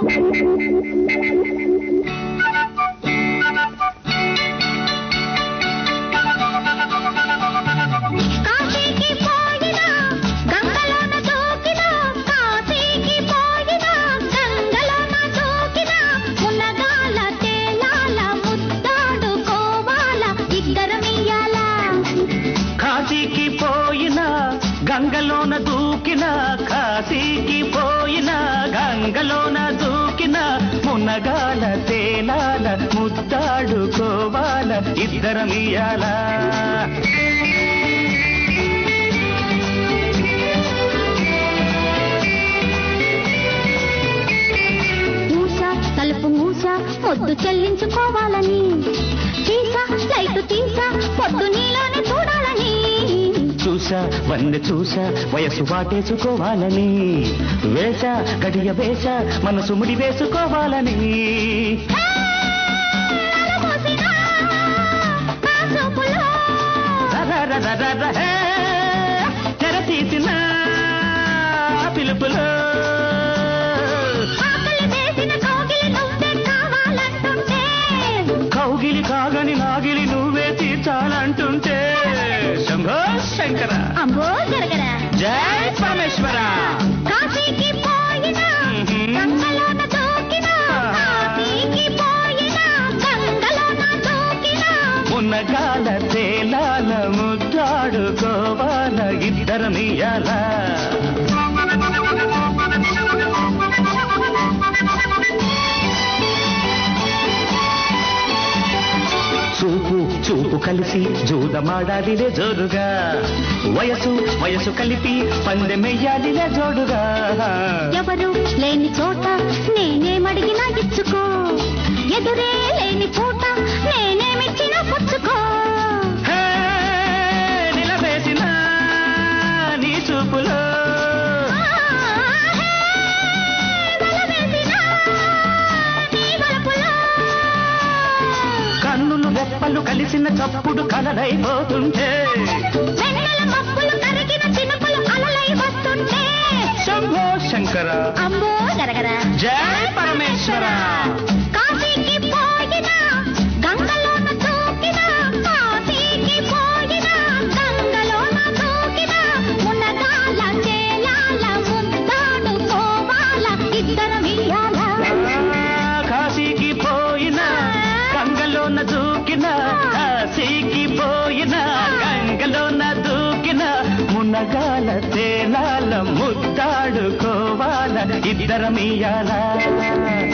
కాశీకి పోయినా గంగలోన దూకినా కాశీకి పోయినా గంగలోన దూకినా మునగాల తేలాల ముద్దాడుకోవాల ఇద్దరమియ్యాల కాశీకి పోయిన గంగలోన దూకిన కాశీకి పోయిన గంగలోన దూకిన మునగాల తేలాల ముద్దాడుకోవాల ఇద్దరమియాల మూస తలుపు మూస పొద్దు చెల్లించుకోవాలని తీసా లైట్ తీసా పొద్దు నీలోనే చూడాలని చూసా వన్నె చూసా వయసు వాటేసుకోవాలని వేష గడియ వేష మనసు ముడి వేసుకోవాలని హే, అలమోసినా, నా చూపులో రరరరరర హే, తెర తీసిన పిలుపులో ఆకలి వేసిన కోగిలి నువ్వే కావాలంటుంటే కౌగిలి కాగని నాగిలి నువ్వే తీర్చాలంటుంటే శంభో శంకర అమ్మో జరగరా జై పరమేశ్వర కాశీకి పోయినా గంగలోన దూకినా కాశీకి పోయినా గంగలోన దూకినా ఉన్నగాల తేలాల ముద్దాడుకోవాల ఇద్దరమియాల చూపు చూపు కలిసి జూదమాడాలిలే జోరుగా వయసు వయసు కలిపి పందెమెయ్యాలిలే జోడుగా ఎవరు లేని చోట నేనేమడిగినా ఇచ్చుకో ఎదురే లేని పూట నేనేమిచ్చినా పుచ్చుకో హే, నిలవేసిన నీ చూపులో వలవేసినా నీ వలపులో కన్నులు రెప్పలు కలిసిన చప్పుడు కలలైపోతుంటే వెన్నెల మబ్బులు కరిగిన చినుకులు అలలై వస్తుంటే శంభో శంకర అమ్మో గరగరా జై పరమేశ్వర కాశీకి పోయినా గంగలోన దూకినా కాశీకి పోయినా గంగలోన దూకినా మునగాల చేలాల ముద్దాడుకోవాల ఇద్దరమియ్యాల ఆ, కాశీకి పోయిన గంగలోన దూకిన కాశీకి పోయిన గంగలోన దూకిన మునగాల తేలాల ముద్దాడుకోవాల ఇద్దరమియాల